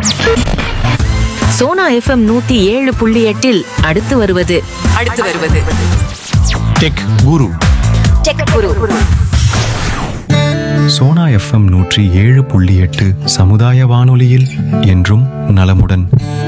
Sona FM நூத்தி ஏழு புள்ளி எட்டில் அடுத்து வருவது அடுத்து வருவது tech guru tech guru Sona FM நூற்றி ஏழு புள்ளி எட்டு சமுதாய வானொலியில் என்றும் நலமுடன்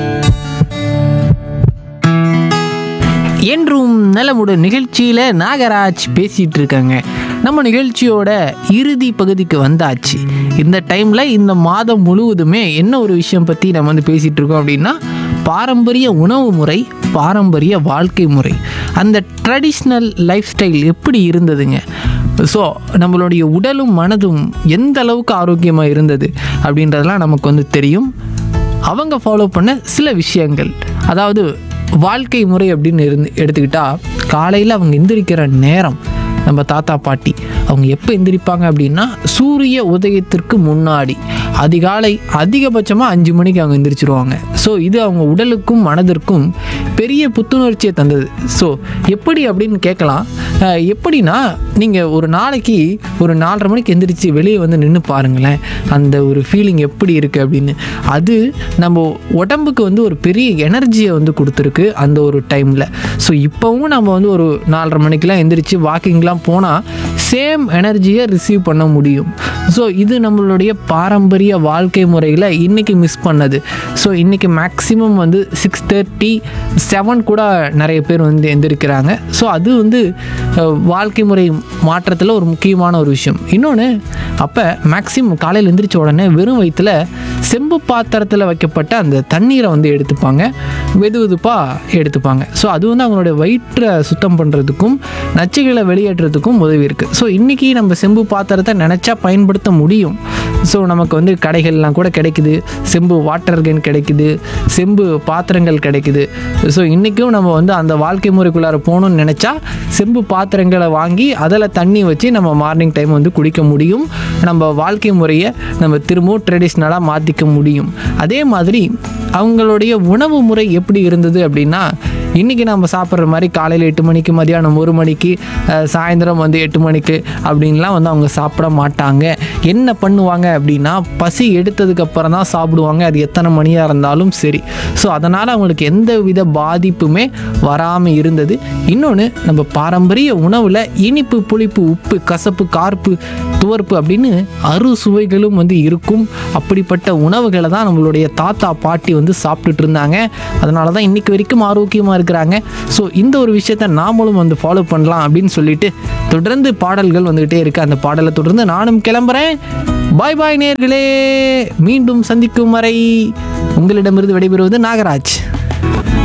என்றும் நலமுடன் நிகழ்ச்சியில் நாகராஜ் பேசிகிட்டு இருக்காங்க நம்ம நிகழ்ச்சியோட இறுதி பகுதிக்கு வந்தாச்சு இந்த டைமில் இந்த மாதம் முழுவதுமே என்ன ஒரு விஷயம் பற்றி நம்ம வந்து பேசிகிட்டு இருக்கோம் அப்படின்னா பாரம்பரிய உணவு முறை பாரம்பரிய வாழ்க்கை முறை அந்த ட்ரெடிஷ்னல் லைஃப் ஸ்டைல் எப்படி இருந்ததுங்க ஸோ நம்மளுடைய உடலும் மனதும் எந்த அளவுக்கு ஆரோக்கியமாக இருந்தது அப்படின்றதெல்லாம் நமக்கு வந்து தெரியும் அவங்க ஃபாலோ பண்ண சில விஷயங்கள் அதாவது வாழ்க்கை முறை அப்படின்னு இருந்து எடுத்துக்கிட்டா காலையில் அவங்க எந்திரிக்கிற நேரம் நம்ம தாத்தா பாட்டி அவங்க எப்போ எந்திரிப்பாங்க அப்படின்னா சூரிய உதயத்திற்கு முன்னாடி அதிகாலை அதிகபட்சமாக அஞ்சு மணிக்கு அவங்க எந்திரிச்சிருவாங்க ஸோ இது அவங்க உடலுக்கும் மனதிற்கும் பெரிய புத்துணர்ச்சியை தந்தது ஸோ எப்படி அப்படின்னு கேட்கலாம் அஹ் எப்படின்னா நீங்கள் ஒரு நாளைக்கு ஒரு நாலரை மணிக்கு எந்திரிச்சு வெளியே வந்து நின்று பாருங்களேன் அந்த ஒரு ஃபீலிங் எப்படி இருக்குது அப்படின்னு அது நம்ம உடம்புக்கு வந்து ஒரு பெரிய எனர்ஜியை வந்து கொடுத்துருக்கு அந்த ஒரு டைமில் ஸோ இப்போவும் நம்ம வந்து ஒரு நாலரை மணிக்கெலாம் எந்திரிச்சு வாக்கிங்லாம் போனால் சேம் எனர்ஜியை ரிசீவ் பண்ண முடியும் ஸோ இது நம்மளுடைய பாரம்பரிய வாழ்க்கை முறையில் இன்றைக்கி மிஸ் பண்ணது ஸோ இன்றைக்கி மேக்ஸிமம் வந்து சிக்ஸ் தேர்ட்டி செவன் கூட நிறைய பேர் வந்து எந்திரிக்கிறாங்க ஸோ அது வந்து அஹ், வாழ்க்கை முறை மாற்றத்தில் ஒரு முக்கியமான ஒரு விஷயம் இன்னொன்று அப்போ மேக்ஸிமம் காலையில் எந்திரிச்ச உடனே வெறும் வயிற்றில் செம்பு பாத்திரத்தில் வைக்கப்பட்ட அந்த தண்ணீரை வந்து எடுத்துப்பாங்க வெது வெதுப்பாக எடுத்துப்பாங்க ஸோ அது வந்து அவங்களுடைய வயிற்றை சுத்தம் பண்ணுறதுக்கும் நச்சுகளை வெளியேற்றுறதுக்கும் உதவி இருக்குது ஸோ இன்றைக்கி நம்ம செம்பு பாத்திரத்தை நினச்சா பயன்படுத்த முடியும் ஸோ நமக்கு வந்து கடைகள்லாம் கூட கிடைக்குது செம்பு வாட்டர் கேன் கிடைக்குது செம்பு பாத்திரங்கள் கிடைக்குது ஸோ இன்றைக்கும் நம்ம வந்து அந்த வாழ்க்கை முறைக்குள்ளார போகணும்னு நினச்சா செம்பு பாத்திரங்களை வாங்கி அதில் தண்ணி வச்சு நம்ம மார்னிங் டைம் வந்து குடிக்க முடியும் நம்ம வாழ்க்கை முறையை நம்ம திரும்பவும் ட்ரெடிஷ்னலாக மாற்றிக்க முடியும் அதே மாதிரி அவங்களுடைய உணவு முறை எப்படி இருந்தது அப்படின்னா இன்றைக்கி நம்ம சாப்பிட்ற மாதிரி காலையில் எட்டு மணிக்கு மதியானம் ஒரு மணிக்கு அஹ், சாயந்தரம் வந்து எட்டு மணிக்கு அப்படின்லாம் வந்து அவங்க சாப்பிட மாட்டாங்க என்ன பண்ணுவாங்க அப்படின்னா பசி எடுத்ததுக்கு அப்புறம் தான் சாப்பிடுவாங்க அது எத்தனை மணியாக இருந்தாலும் சரி ஸோ அதனால் அவங்களுக்கு எந்த வித பாதிப்புமே வராமல் இருந்தது இன்னொன்று நம்ம பாரம்பரிய உணவில் இனிப்பு புளிப்பு உப்பு கசப்பு கார்ப்பு துவர்ப்பு அப்படின்னு அறு சுவைகளும் வந்து இருக்கும் அப்படிப்பட்ட உணவுகளை தான் நம்மளுடைய தாத்தா பாட்டி வந்து சாப்பிட்டுட்டு இருந்தாங்க அதனால தான் இன்னைக்கு வரைக்கும் ஆரோக்கியமாக இருக்கிறாங்க ஸோ இந்த ஒரு விஷயத்த நாமளும் வந்து ஃபாலோ பண்ணலாம் அப்படின்னு சொல்லிட்டு தொடர்ந்து பாடல்கள் வந்துகிட்டே இருக்கு அந்த பாடலை தொடர்ந்து நானும் கிளம்புறேன் பாய் பாய் நேர்களே மீண்டும் சந்திக்கும் வரை உங்களிடமிருந்து விடைபெறுவது நாகராஜ்